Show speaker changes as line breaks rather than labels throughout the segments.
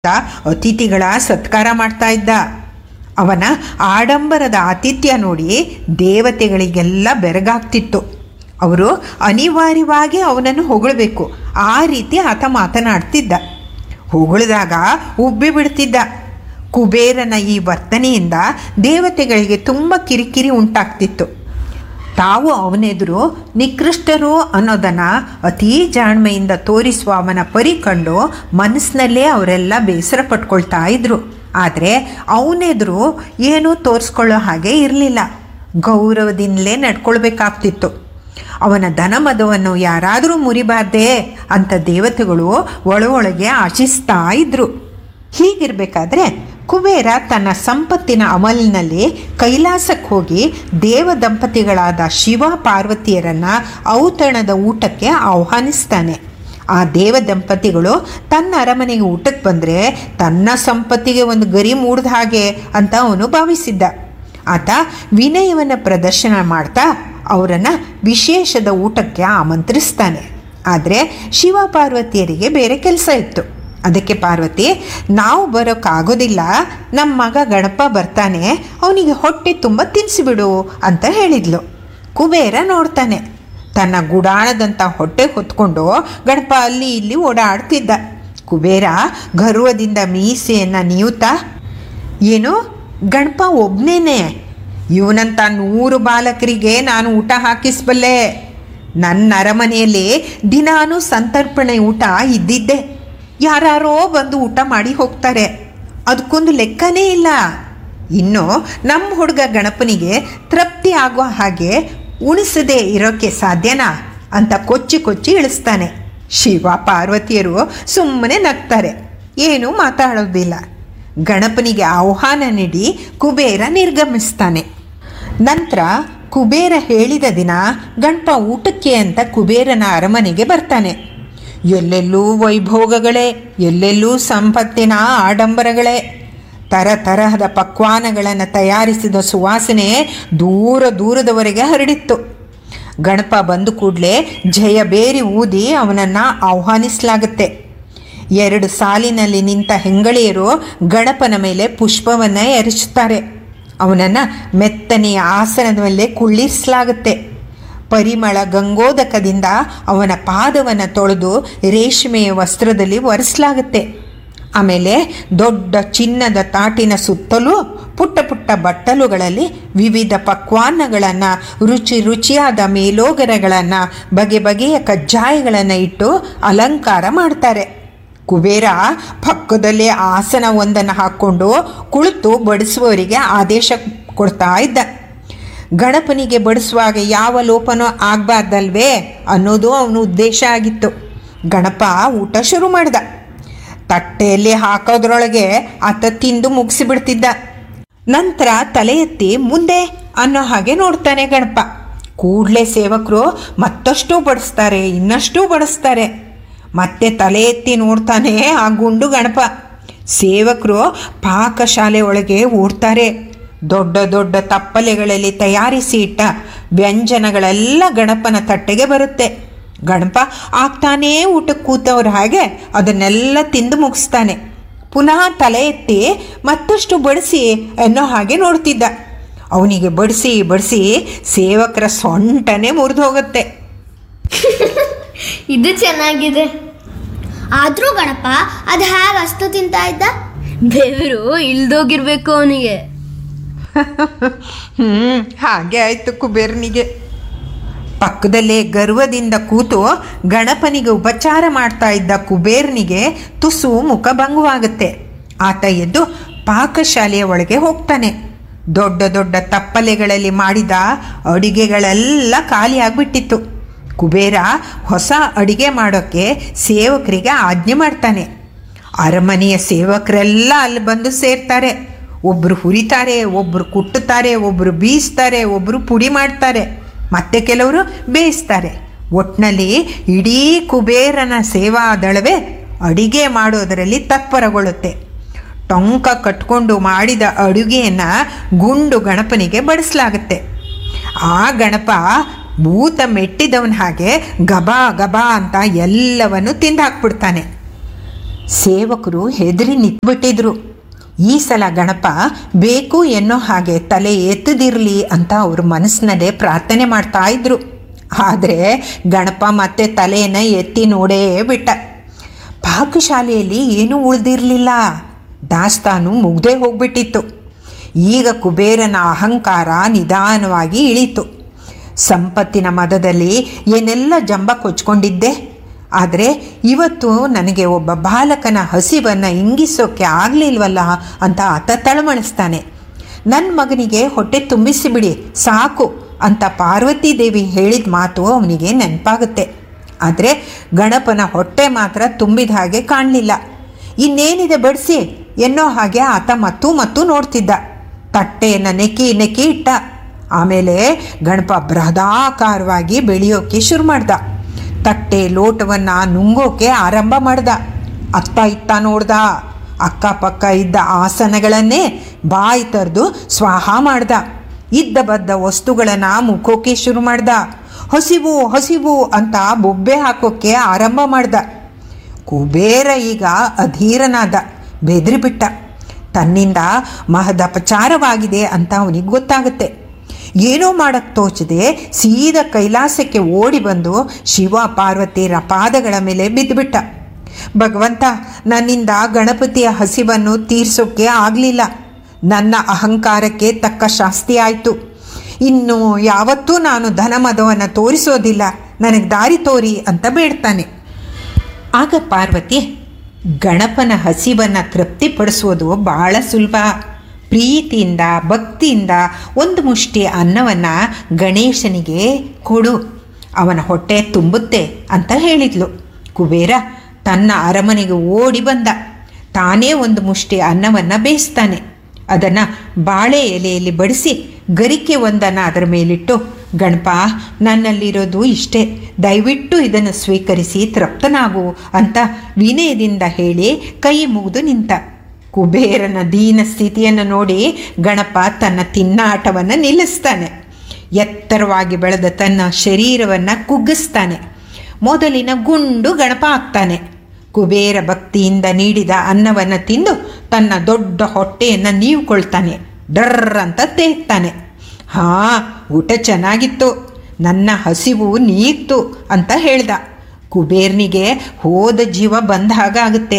ಅತಿಥಿಗಳ ಸತ್ಕಾರ ಮಾಡ್ತಾ ಇದ್ದ ಅವನ ಆಡಂಬರದ ಆತಿಥ್ಯ ನೋಡಿ ದೇವತೆಗಳಿಗೆಲ್ಲ ಬೆರಗಾಗ್ತಿತ್ತು ಅವರು ಅನಿವಾರ್ಯವಾಗಿ ಅವನನ್ನು ಹೊಗಳಬೇಕು ಆ ರೀತಿ ಆತ ಮಾತನಾಡ್ತಿದ್ದ ಹೊಗಳಿದಾಗ ಉಬ್ಬಿ ಬಿಡ್ತಿದ್ದ ಕುಬೇರನ ಈ ವರ್ತನೆಯಿಂದ ದೇವತೆಗಳಿಗೆ ತುಂಬ ಕಿರಿಕಿರಿ ಉಂಟಾಗ್ತಿತ್ತು ತಾವು ಅವನೆದುರು ನಿಕೃಷ್ಟರು ಅನ್ನೋದನ್ನು ಅತೀ ಜಾಣ್ಮೆಯಿಂದ ತೋರಿಸುವ ಅವನ ಪರಿ ಕಂಡು ಮನಸ್ಸಿನಲ್ಲೇ ಅವರೆಲ್ಲ ಬೇಸರ ಪಟ್ಕೊಳ್ತಾ ಇದ್ರು ಆದರೆ ಅವನೆದುರು ಏನೂ ತೋರಿಸ್ಕೊಳ್ಳೋ ಹಾಗೆ ಇರಲಿಲ್ಲ ಗೌರವದಿಂದಲೇ ನಡ್ಕೊಳ್ಬೇಕಾಗ್ತಿತ್ತು ಅವನ ಧನಮದವನ್ನು ಯಾರಾದರೂ ಮುರಿಬಾರ್ದೇ ಅಂತ ದೇವತೆಗಳು ಒಳ ಒಳಗೆ ಆಶಿಸ್ತಾ ಇದ್ರು ಹೀಗಿರಬೇಕಾದ್ರೆ ಕುಬೇರ ತನ್ನ ಸಂಪತ್ತಿನ ಅಮಲಿನಲ್ಲಿ ಕೈಲಾಸಕ್ಕೆ ಹೋಗಿ ದೇವ ದಂಪತಿಗಳಾದ ಶಿವ ಪಾರ್ವತಿಯರನ್ನ ಔತಣದ ಊಟಕ್ಕೆ ಆಹ್ವಾನಿಸ್ತಾನೆ ಆ ದೇವ ದಂಪತಿಗಳು ತನ್ನ ಅರಮನೆಗೆ ಊಟಕ್ಕೆ ಬಂದರೆ ತನ್ನ ಸಂಪತ್ತಿಗೆ ಒಂದು ಗರಿ ಮೂಡ್ದ ಹಾಗೆ ಅಂತ ಅವನು ಭಾವಿಸಿದ್ದ ಆತ ವಿನಯವನ್ನು ಪ್ರದರ್ಶನ ಮಾಡ್ತಾ ಅವರನ್ನು ವಿಶೇಷದ ಊಟಕ್ಕೆ ಆಮಂತ್ರಿಸ್ತಾನೆ ಆದರೆ ಶಿವ ಪಾರ್ವತಿಯರಿಗೆ ಬೇರೆ ಕೆಲಸ ಇತ್ತು ಅದಕ್ಕೆ ಪಾರ್ವತಿ ನಾವು ಬರೋಕ್ಕಾಗೋದಿಲ್ಲ ನಮ್ಮ ಮಗ ಗಣಪ ಬರ್ತಾನೆ ಅವನಿಗೆ ಹೊಟ್ಟೆ ತುಂಬ ತಿನ್ನಿಸಿಬಿಡು ಅಂತ ಹೇಳಿದ್ಲು ಕುಬೇರ ನೋಡ್ತಾನೆ ತನ್ನ ಗುಡಾಣದಂಥ ಹೊಟ್ಟೆ ಹೊತ್ಕೊಂಡು ಗಣಪ ಅಲ್ಲಿ ಇಲ್ಲಿ ಓಡಾಡ್ತಿದ್ದ ಕುಬೇರ ಗರ್ವದಿಂದ ಮೀಸೆಯನ್ನು ನೀವುತ್ತಾ ಏನು ಗಣಪ ಒಬ್ಬನೇನೆ ಇವನಂಥ ನೂರು ಬಾಲಕರಿಗೆ ನಾನು ಊಟ ಹಾಕಿಸ್ಬಲ್ಲೆ ನನ್ನ ಅರಮನೆಯಲ್ಲಿ ದಿನಾನು ಸಂತರ್ಪಣೆ ಊಟ ಇದ್ದಿದ್ದೆ ಯಾರ್ಯಾರೋ ಬಂದು ಊಟ ಮಾಡಿ ಹೋಗ್ತಾರೆ ಅದಕ್ಕೊಂದು ಲೆಕ್ಕನೇ ಇಲ್ಲ ಇನ್ನು ನಮ್ಮ ಹುಡುಗ ಗಣಪನಿಗೆ ತೃಪ್ತಿ ಆಗೋ ಹಾಗೆ ಉಣಿಸದೆ ಇರೋಕ್ಕೆ ಸಾಧ್ಯನಾ ಅಂತ ಕೊಚ್ಚಿ ಕೊಚ್ಚಿ ಇಳಿಸ್ತಾನೆ ಶಿವ ಪಾರ್ವತಿಯರು ಸುಮ್ಮನೆ ನಗ್ತಾರೆ ಏನೂ ಮಾತಾಡೋದಿಲ್ಲ ಗಣಪನಿಗೆ ಆಹ್ವಾನ ನೀಡಿ ಕುಬೇರ ನಿರ್ಗಮಿಸ್ತಾನೆ ನಂತರ ಕುಬೇರ ಹೇಳಿದ ದಿನ ಗಣಪ ಊಟಕ್ಕೆ ಅಂತ ಕುಬೇರನ ಅರಮನೆಗೆ ಬರ್ತಾನೆ ಎಲ್ಲೆಲ್ಲೂ ವೈಭೋಗಗಳೇ ಎಲ್ಲೆಲ್ಲೂ ಸಂಪತ್ತಿನ ಆಡಂಬರಗಳೇ ತರತರಹದ ಪಕ್ವಾನಗಳನ್ನು ತಯಾರಿಸಿದ ಸುವಾಸನೆ ದೂರ ದೂರದವರೆಗೆ ಹರಡಿತ್ತು ಗಣಪ ಬಂದ ಕೂಡಲೇ ಜಯ ಬೇರಿ ಊದಿ ಅವನನ್ನು ಆಹ್ವಾನಿಸಲಾಗುತ್ತೆ ಎರಡು ಸಾಲಿನಲ್ಲಿ ನಿಂತ ಹೆಂಗಳಿಯರು ಗಣಪನ ಮೇಲೆ ಪುಷ್ಪವನ್ನು ಎರಚುತ್ತಾರೆ ಅವನನ್ನು ಮೆತ್ತನೆಯ ಆಸನದ ಮೇಲೆ ಕುಳ್ಳಿಸಲಾಗುತ್ತೆ ಪರಿಮಳ ಗಂಗೋದಕದಿಂದ ಅವನ ಪಾದವನ್ನು ತೊಳೆದು ರೇಷ್ಮೆಯ ವಸ್ತ್ರದಲ್ಲಿ ಒರೆಸಲಾಗುತ್ತೆ ಆಮೇಲೆ ದೊಡ್ಡ ಚಿನ್ನದ ತಾಟಿನ ಸುತ್ತಲೂ ಪುಟ್ಟ ಪುಟ್ಟ ಬಟ್ಟಲುಗಳಲ್ಲಿ ವಿವಿಧ ಪಕ್ವಾನ್ನಗಳನ್ನು ರುಚಿ ರುಚಿಯಾದ ಮೇಲೋಗರಗಳನ್ನು ಬಗೆ ಬಗೆಯ ಕಜ್ಜಾಯಗಳನ್ನು ಇಟ್ಟು ಅಲಂಕಾರ ಮಾಡ್ತಾರೆ ಕುಬೇರ ಪಕ್ಕದಲ್ಲೇ ಆಸನ ಒಂದನ್ನು ಹಾಕ್ಕೊಂಡು ಕುಳಿತು ಬಡಿಸುವವರಿಗೆ ಆದೇಶ ಕೊಡ್ತಾ ಇದ್ದ ಗಣಪನಿಗೆ ಬಡಿಸುವಾಗ ಯಾವ ಲೋಪನೂ ಆಗಬಾರ್ದಲ್ವೇ ಅನ್ನೋದು ಅವನ ಉದ್ದೇಶ ಆಗಿತ್ತು ಗಣಪ ಊಟ ಶುರು ಮಾಡ್ದ ತಟ್ಟೆಯಲ್ಲಿ ಹಾಕೋದ್ರೊಳಗೆ ಆತ ತಿಂದು ಮುಗಿಸಿಬಿಡ್ತಿದ್ದ ನಂತರ ತಲೆ ಎತ್ತಿ ಮುಂದೆ ಅನ್ನೋ ಹಾಗೆ ನೋಡ್ತಾನೆ ಗಣಪ ಕೂಡಲೇ ಸೇವಕರು ಮತ್ತಷ್ಟು ಬಡಿಸ್ತಾರೆ ಇನ್ನಷ್ಟು ಬಡಿಸ್ತಾರೆ ಮತ್ತೆ ತಲೆ ಎತ್ತಿ ನೋಡ್ತಾನೆ ಆ ಗುಂಡು ಗಣಪ ಸೇವಕರು ಪಾಕಶಾಲೆ ಒಳಗೆ ಓಡ್ತಾರೆ ದೊಡ್ಡ ದೊಡ್ಡ ತಪ್ಪಲೆಗಳಲ್ಲಿ ತಯಾರಿಸಿ ಇಟ್ಟ ವ್ಯಂಜನಗಳೆಲ್ಲ ಗಣಪನ ತಟ್ಟೆಗೆ ಬರುತ್ತೆ ಗಣಪ ಆಗ್ತಾನೇ ಊಟಕ್ಕೆ ಕೂತವ್ರ ಹಾಗೆ ಅದನ್ನೆಲ್ಲ ತಿಂದು ಮುಗಿಸ್ತಾನೆ ಪುನಃ ತಲೆ ಎತ್ತಿ ಮತ್ತಷ್ಟು ಬಡಿಸಿ ಅನ್ನೋ ಹಾಗೆ ನೋಡ್ತಿದ್ದ ಅವನಿಗೆ ಬಡಿಸಿ ಬಡಿಸಿ ಸೇವಕರ ಸೊಂಟನೇ ಮುರಿದು ಹೋಗುತ್ತೆ
ಇದು ಚೆನ್ನಾಗಿದೆ
ಆದ್ರೂ ಗಣಪ ಅದು ಹ್ಯಾಗ ಅಷ್ಟು ತಿಂತಾ ಇದ್ದ
ಬೆವರು ಇಲ್ದೋಗಿರ್ಬೇಕು ಅವನಿಗೆ
ಹ್ಞೂ ಹಾಗೆ ಆಯಿತು ಕುಬೇರನಿಗೆ ಪಕ್ಕದಲ್ಲೇ ಗರ್ವದಿಂದ ಕೂತು ಗಣಪನಿಗೆ ಉಪಚಾರ ಮಾಡ್ತಾ ಇದ್ದ ಕುಬೇರನಿಗೆ ತುಸು ಮುಖಭಂಗವಾಗುತ್ತೆ ಆತ ಎದ್ದು ಪಾಕಶಾಲೆಯ ಒಳಗೆ ಹೋಗ್ತಾನೆ ದೊಡ್ಡ ದೊಡ್ಡ ತಪ್ಪಲೆಗಳಲ್ಲಿ ಮಾಡಿದ ಅಡಿಗೆಗಳೆಲ್ಲ ಖಾಲಿ ಆಗಿಬಿಟ್ಟಿತ್ತು ಕುಬೇರ ಹೊಸ ಅಡಿಗೆ ಮಾಡೋಕ್ಕೆ ಸೇವಕರಿಗೆ ಆಜ್ಞೆ ಮಾಡ್ತಾನೆ ಅರಮನೆಯ ಸೇವಕರೆಲ್ಲ ಅಲ್ಲಿ ಬಂದು ಸೇರ್ತಾರೆ ಒಬ್ಬರು ಹುರಿತಾರೆ ಒಬ್ಬರು ಕುಟ್ಟುತ್ತಾರೆ ಒಬ್ಬರು ಬೀಸ್ತಾರೆ ಒಬ್ಬರು ಪುಡಿ ಮಾಡ್ತಾರೆ ಮತ್ತೆ ಕೆಲವರು ಬೇಯಿಸ್ತಾರೆ ಒಟ್ಟಿನಲ್ಲಿ ಇಡೀ ಕುಬೇರನ ಸೇವಾ ದಳವೇ ಅಡಿಗೆ ಮಾಡೋದರಲ್ಲಿ ತತ್ಪರಗೊಳ್ಳುತ್ತೆ ಟೊಂಕ ಕಟ್ಕೊಂಡು ಮಾಡಿದ ಅಡುಗೆಯನ್ನು ಗುಂಡು ಗಣಪನಿಗೆ ಬಡಿಸಲಾಗುತ್ತೆ ಆ ಗಣಪ ಭೂತ ಮೆಟ್ಟಿದವನ ಹಾಗೆ ಗಬಾ ಗಬಾ ಅಂತ ಎಲ್ಲವನ್ನು ತಿಂದು ಹಾಕ್ಬಿಡ್ತಾನೆ ಸೇವಕರು ಹೆದರಿ ನಿಂತ್ಬಿಟ್ಟಿದ್ರು ಈ ಸಲ ಗಣಪ ಬೇಕು ಎನ್ನೋ ಹಾಗೆ ತಲೆ ಎತ್ತದಿರಲಿ ಅಂತ ಅವ್ರ ಮನಸ್ಸಿನಲ್ಲೇ ಪ್ರಾರ್ಥನೆ ಮಾಡ್ತಾ ಇದ್ರು ಆದರೆ ಗಣಪ ಮತ್ತೆ ತಲೆಯನ್ನು ಎತ್ತಿ ನೋಡೇ ಬಿಟ್ಟ ಪಾಕಶಾಲೆಯಲ್ಲಿ ಏನೂ ಉಳಿದಿರಲಿಲ್ಲ ದಾಸ್ತಾನು ಮುಗ್ದೇ ಹೋಗ್ಬಿಟ್ಟಿತ್ತು ಈಗ ಕುಬೇರನ ಅಹಂಕಾರ ನಿಧಾನವಾಗಿ ಇಳೀತು ಸಂಪತ್ತಿನ ಮದದಲ್ಲಿ ಏನೆಲ್ಲ ಜಂಬ ಕೊಚ್ಕೊಂಡಿದ್ದೆ ಆದರೆ ಇವತ್ತು ನನಗೆ ಒಬ್ಬ ಬಾಲಕನ ಹಸಿವನ್ನು ಇಂಗಿಸೋಕ್ಕೆ ಆಗಲಿಲ್ವಲ್ಲ ಅಂತ ಆತ ತಳಮಳಿಸ್ತಾನೆ ನನ್ನ ಮಗನಿಗೆ ಹೊಟ್ಟೆ ತುಂಬಿಸಿಬಿಡಿ ಸಾಕು ಅಂತ ಪಾರ್ವತಿ ದೇವಿ ಹೇಳಿದ ಮಾತು ಅವನಿಗೆ ನೆನಪಾಗುತ್ತೆ ಆದರೆ ಗಣಪನ ಹೊಟ್ಟೆ ಮಾತ್ರ ತುಂಬಿದ ಹಾಗೆ ಕಾಣಲಿಲ್ಲ ಇನ್ನೇನಿದೆ ಬಡಿಸಿ ಎನ್ನೋ ಹಾಗೆ ಆತ ಮತ್ತೂ ಮತ್ತೂ ನೋಡ್ತಿದ್ದ ತಟ್ಟೆಯನ್ನು ನೆಕ್ಕಿ ನೆಕ್ಕಿ ಇಟ್ಟ ಆಮೇಲೆ ಗಣಪ ಬೃಹದಾಕಾರವಾಗಿ ಬೆಳೆಯೋಕ್ಕೆ ಶುರು ಮಾಡ್ದ ತಟ್ಟೆ ಲೋಟವನ್ನು ನುಂಗೋಕೆ ಆರಂಭ ಮಾಡ್ದ ಅತ್ತ ಇತ್ತ ನೋಡ್ದ ಅಕ್ಕಪಕ್ಕ ಇದ್ದ ಆಸನಗಳನ್ನೇ ಬಾಯಿ ತೆರೆದು ಸ್ವಾಹ ಮಾಡ್ದ ಇದ್ದ ಬದ್ದ ವಸ್ತುಗಳನ್ನು ಮುಖೋಕೆ ಶುರು ಮಾಡ್ದ ಹಸಿವು ಹಸಿವು ಅಂತ ಬೊಬ್ಬೆ ಹಾಕೋಕ್ಕೆ ಆರಂಭ ಮಾಡ್ದ ಕುಬೇರ ಈಗ ಅಧೀರನಾದ ಬೆದರಿಬಿಟ್ಟ ತನ್ನಿಂದ ಮಹದಪಚಾರವಾಗಿದೆ ಅಂತ ಅವನಿಗೆ ಗೊತ್ತಾಗುತ್ತೆ ಏನೋ ಮಾಡಕ್ಕೆ ತೋಚದೆ ಸೀದಾ ಕೈಲಾಸಕ್ಕೆ ಓಡಿ ಬಂದು ಶಿವ ಪಾರ್ವತಿಯರ ಪಾದಗಳ ಮೇಲೆ ಬಿದ್ದುಬಿಟ್ಟ ಭಗವಂತ ನನ್ನಿಂದ ಗಣಪತಿಯ ಹಸಿವನ್ನು ತೀರ್ಸೋಕ್ಕೆ ಆಗಲಿಲ್ಲ ನನ್ನ ಅಹಂಕಾರಕ್ಕೆ ತಕ್ಕ ಶಾಸ್ತಿ ಆಯಿತು ಇನ್ನು ಯಾವತ್ತೂ ನಾನು ಧನಮದವನ್ನು ತೋರಿಸೋದಿಲ್ಲ ನನಗೆ ದಾರಿ ತೋರಿ ಅಂತ ಬೇಡ್ತಾನೆ ಆಗ ಪಾರ್ವತಿ ಗಣಪನ ಹಸಿವನ್ನು ತೃಪ್ತಿಪಡಿಸೋದು ಬಹಳ ಸುಲಭ ಪ್ರೀತಿಯಿಂದ ಭಕ್ತಿಯಿಂದ ಒಂದು ಮುಷ್ಟಿ ಅನ್ನವನ್ನು ಗಣೇಶನಿಗೆ ಕೊಡು ಅವನ ಹೊಟ್ಟೆ ತುಂಬುತ್ತೆ ಅಂತ ಹೇಳಿದ್ಲು ಕುಬೇರ ತನ್ನ ಅರಮನೆಗೆ ಓಡಿ ಬಂದ ತಾನೇ ಒಂದು ಮುಷ್ಟಿ ಅನ್ನವನ್ನು ಬೇಯಿಸ್ತಾನೆ ಅದನ್ನು ಬಾಳೆ ಎಲೆಯಲ್ಲಿ ಬಡಿಸಿ ಗರಿಕೆ ಒಂದನ್ನು ಅದರ ಮೇಲಿಟ್ಟು ಗಣಪ ನನ್ನಲ್ಲಿರೋದು ಇಷ್ಟೇ ದಯವಿಟ್ಟು ಇದನ್ನು ಸ್ವೀಕರಿಸಿ ತೃಪ್ತನಾಗು ಅಂತ ವಿನಯದಿಂದ ಹೇಳಿ ಕೈ ಮುಗಿದು ನಿಂತ ಕುಬೇರನ ದೀನ ಸ್ಥಿತಿಯನ್ನು ನೋಡಿ ಗಣಪ ತನ್ನ ತಿನ್ನಾಟವನ್ನು ನಿಲ್ಲಿಸ್ತಾನೆ ಎತ್ತರವಾಗಿ ಬೆಳೆದ ತನ್ನ ಶರೀರವನ್ನು ಕುಗ್ಗಿಸ್ತಾನೆ ಮೊದಲಿನ ಗುಂಡು ಗಣಪ ಆಗ್ತಾನೆ ಕುಬೇರ ಭಕ್ತಿಯಿಂದ ನೀಡಿದ ಅನ್ನವನ್ನು ತಿಂದು ತನ್ನ ದೊಡ್ಡ ಹೊಟ್ಟೆಯನ್ನು ನೀವುಕೊಳ್ತಾನೆ ಡರ್ರ್ ಅಂತ ತೇಗ್ತಾನೆ ಹಾಂ ಊಟ ಚೆನ್ನಾಗಿತ್ತು ನನ್ನ ಹಸಿವು ನೀಗ್ತು ಅಂತ ಹೇಳ್ದ ಕುಬೇರ್ನಿಗೆ ಹೋದ ಜೀವ ಬಂದ ಹಾಗಾಗುತ್ತೆ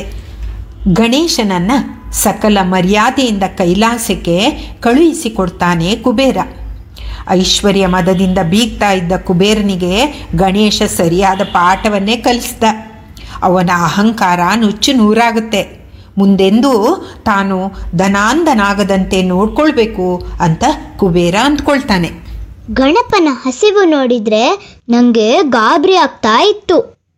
ಗಣೇಶನನ್ನು ಸಕಲ ಮರ್ಯಾದೆಯಿಂದ ಕೈಲಾಸಕ್ಕೆ ಕಳುಹಿಸಿಕೊಡ್ತಾನೆ ಕುಬೇರ ಐಶ್ವರ್ಯ ಮದದಿಂದ ಬೀಗ್ತಾ ಇದ್ದ ಕುಬೇರನಿಗೆ ಗಣೇಶ ಸರಿಯಾದ ಪಾಠವನ್ನೇ ಕಲಿಸ್ದ ಅವನ ಅಹಂಕಾರ ನುಚ್ಚು ನೂರಾಗುತ್ತೆ ಮುಂದೆಂದೂ ತಾನು ಧನಾಂಧನಾಗದಂತೆ ನೋಡ್ಕೊಳ್ಬೇಕು ಅಂತ ಕುಬೇರ ಅಂದ್ಕೊಳ್ತಾನೆ
ಗಣಪನ ಹಸಿವು ನೋಡಿದ್ರೆ ನಂಗೆ ಗಾಬರಿ ಆಗ್ತಾ ಇತ್ತು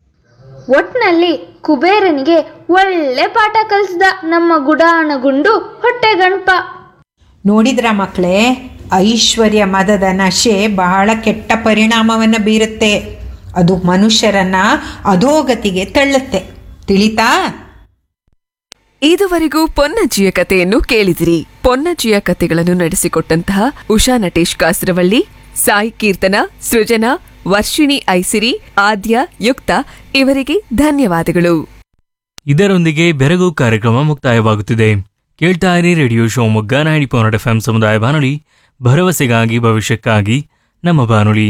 ಒಟ್ನಲ್ಲಿ ಕುಬೇರನಿಗೆ ಒಳ್ಳೆ ಪಾಠ ಕಲಿಸ್ದ ನಮ್ಮ ಗುಡಾಣ ಗುಂಡು ಹೊಟ್ಟೆ ಗಣಪ
ನೋಡಿದ್ರ ಮಕ್ಕಳೇ ಐಶ್ವರ್ಯ ಮದದ ನಶೆ ಬಹಳ ಕೆಟ್ಟ ಪರಿಣಾಮವನ್ನು ಬೀರುತ್ತೆ ಅದು ಮನುಷ್ಯರನ್ನ ಅಧೋಗತಿಗೆ ತಳ್ಳುತ್ತೆ ತಿಳಿತಾ
ಇದುವರೆಗೂ ಪೊನ್ನಜ್ಜಿಯ ಕಥೆಯನ್ನು ಕೇಳಿದಿರಿ ಪೊನ್ನಜ್ಜಿಯ ಕಥೆಗಳನ್ನು ನಡೆಸಿಕೊಟ್ಟಂತಹ ಉಷಾ ನಟೇಶ್ ಕಾಸರವಳ್ಳಿ ಸಾಯಿ ಕೀರ್ತನ ಸೃಜನಾ ವರ್ಷಿಣಿ ಐಸಿರಿ ಆದ್ಯ ಯುಕ್ತ ಇವರಿಗೆ ಧನ್ಯವಾದಗಳು
ಇದರೊಂದಿಗೆ ಬೆರಗು ಕಾರ್ಯಕ್ರಮ ಮುಕ್ತಾಯವಾಗುತ್ತಿದೆ ಕೇಳ್ತಾ ಇರಿ radio Shivamogga ninety point F ಸಮುದಾಯ ಬಾನುಲಿ ಭರವಸೆಗಾಗಿ ಭವಿಷ್ಯಕ್ಕಾಗಿ ನಮ್ಮ ಬಾನುಲಿ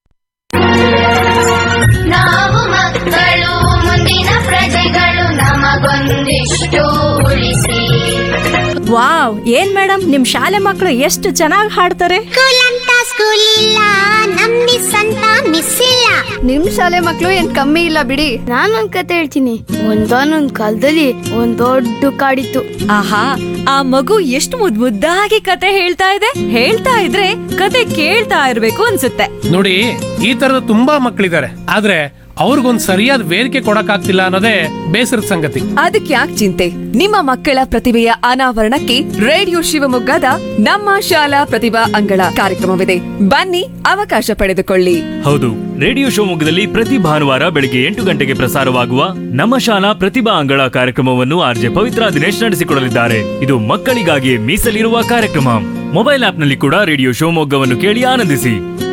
ನಾವು ಮಕ್ಕಳು ಮುಂದಿನ ಪ್ರಜೆಗಳು ನಮಗೊಂದಿಷ್ಟು ಉಳಿಸಿ
ವಾವ್ ಏನ್ ಮೇಡಮ್ ನಿಮ್ ಶಾಲೆ ಮಕ್ಕಳು ಎಷ್ಟು ಚೆನ್ನಾಗಿ ಹಾಡ್ತಾರೆ
ಸ್ಕೂಲ್ ಅಂತ ಸ್ಕೂಲ್ ಇಲ್ಲ ನಮ್ ಮಿಸ್ ಅಂತ ಮಿಸ್ ಇಲ್ಲ
ನಿಮ್ ಶಾಲೆ ಮಕ್ಳು ಏನ್ ಕಮ್ಮಿ ಇಲ್ಲ ಬಿಡಿ ನಾನೊಂದ್ ಕತೆ ಹೇಳ್ತೀನಿ ಒಂದಾನೊಂದ್ ಕಾಲದಲ್ಲಿ ಒಂದ್ ದೊಡ್ಡ ಕಾಡಿತ್ತು
ಆಹಾ ಆ ಮಗು ಎಷ್ಟು ಮುದ್ ಮುದ್ದಾಗಿ ಕತೆ ಹೇಳ್ತಾ ಇದೆ ಹೇಳ್ತಾ ಇದ್ರೆ ಕತೆ ಕೇಳ್ತಾ ಇರ್ಬೇಕು ಅನ್ಸುತ್ತೆ
ನೋಡಿ ಈ ತರದ ತುಂಬಾ ಮಕ್ಕಳಿದ್ದಾರೆ ಆದ್ರೆ ಅವ್ರಿಗೊಂದ್ ಸರಿಯಾದ ವೇದಿಕೆ ಕೊಡಕ್ಕಾಗ್ತಿಲ್ಲ ಅನ್ನೋದೇ ಬೇಸರದ ಸಂಗತಿ
ಅದಕ್ಕೆ ಯಾಕೆ ಚಿಂತೆ ನಿಮ್ಮ ಮಕ್ಕಳ ಪ್ರತಿಭೆಯ ಅನಾವರಣಕ್ಕೆ ರೇಡಿಯೋ ಶಿವಮೊಗ್ಗದ ನಮ್ಮ ಶಾಲಾ ಪ್ರತಿಭಾ ಅಂಗಳ ಕಾರ್ಯಕ್ರಮವಿದೆ ಬನ್ನಿ ಅವಕಾಶ ಪಡೆದುಕೊಳ್ಳಿ
ಹೌದು ರೇಡಿಯೋ ಶಿವಮೊಗ್ಗದಲ್ಲಿ ಪ್ರತಿ ಭಾನುವಾರ ಬೆಳಿಗ್ಗೆ ಎಂಟು ಗಂಟೆಗೆ ಪ್ರಸಾರವಾಗುವ ನಮ್ಮ ಶಾಲಾ ಪ್ರತಿಭಾ ಅಂಗಳ ಕಾರ್ಯಕ್ರಮವನ್ನು ಆರ್ಜೆ ಪವಿತ್ರ ದಿನೇಶ್ ನಡೆಸಿಕೊಡಲಿದ್ದಾರೆ ಇದು ಮಕ್ಕಳಿಗಾಗಿ ಮೀಸಲಿರುವ ಕಾರ್ಯಕ್ರಮ ಮೊಬೈಲ್ ಆಪ್ನಲ್ಲಿ ಕೂಡ ರೇಡಿಯೋ ಶಿವಮೊಗ್ಗವನ್ನು ಕೇಳಿ ಆನಂದಿಸಿ